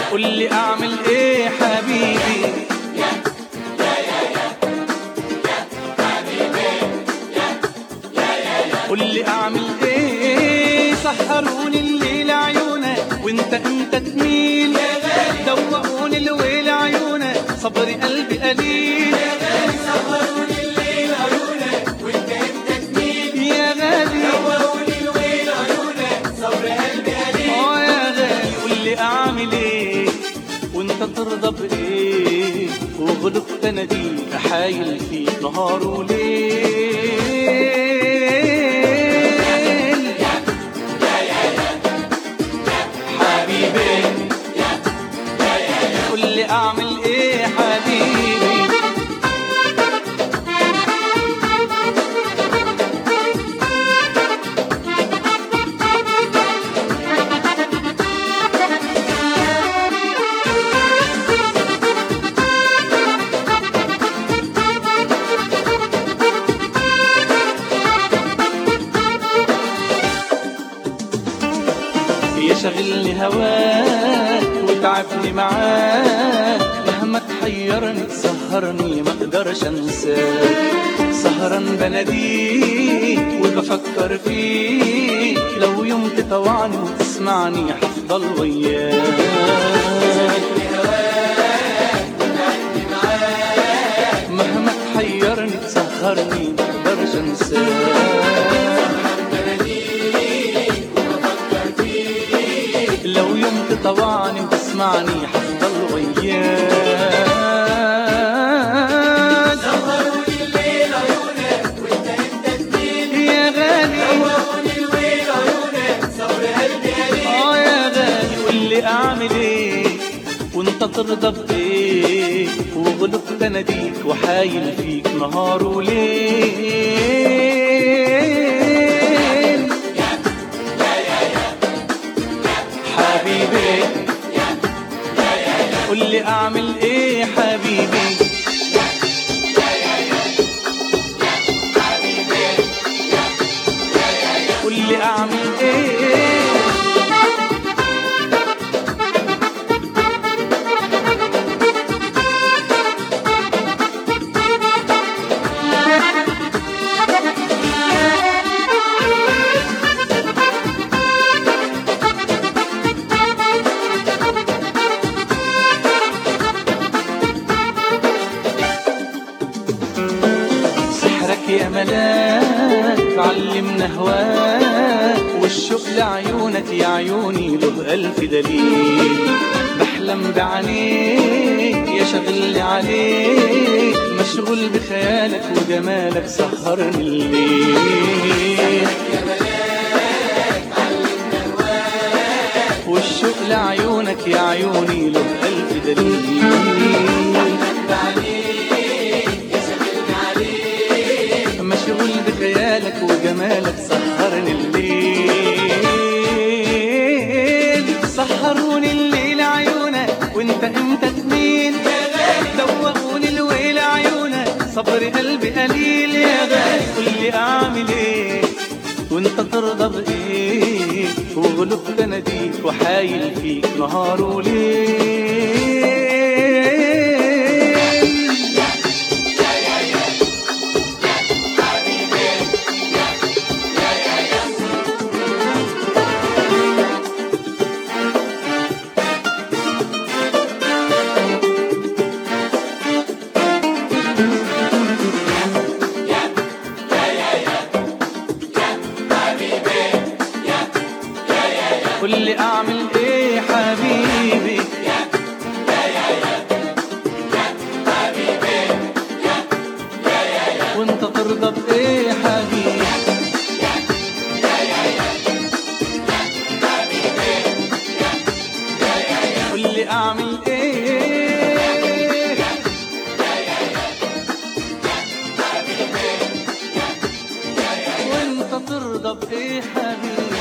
قول لي اعمل ايه حبيبي قول لي اعمل ايه سحروني الليل عيونك وانت انت تميل دوقوني الويل عيونك صبري قلبي قليل سهروني الليل عيونك وانت انت تميل يا غالي دوقوني الويل عيونك صبر قلبي قليل اه يا غالي قول لي اعمل ايه وانت ترضى بايه وغلبت انا دي احايل فيك نهار وليل حبيبي قول لي اعمل ايه حبيبي يشغلني هواك وتعبني معاك مهما تحيرني تسهرني ما اقدرش انساك سهران بناديك وبفكر فيك لو يوم تطوعني وتسمعني حفضل وياك مهما تحيرني تسهرني ما اقدرش انساك لو يوم تطوعني وتسمعني حفضل وياك سهروني الليل عيونك وانت انت تميل يا غالي دوقوني الويل عيونك صبر قلبي قليل اه يا غالي قول لي اعمل ايه وانت ترضى بايه وغلبت اناديك وحايل فيك نهار وليل حبيبي قول لي اعمل ايه حبيبي قول لي اعمل ايه سحرك يا ملاك علمنا هواك والشوق لعيونك يا عيوني له ألف دليل بحلم بعينيك يا شغل عليك مشغول بخيالك وجمالك سهرني الليل والشوق لعيونك يا عيوني له ألف دليل مشغول بخيالك وجمالك سهرني الليل سهروني الليل عيونك وانت انت تميل دوقوني الويل عيونك صبر قلبي قليل يا غالي قول لي اعمل ايه وانت ترضى بايه وغلبت اناديك وحايل فيك نهار وليل قول لي اعمل ايه حبيبي وانت ترضى بايه حبيبي قول لي اعمل ايه وانت ترضى بايه حبيبي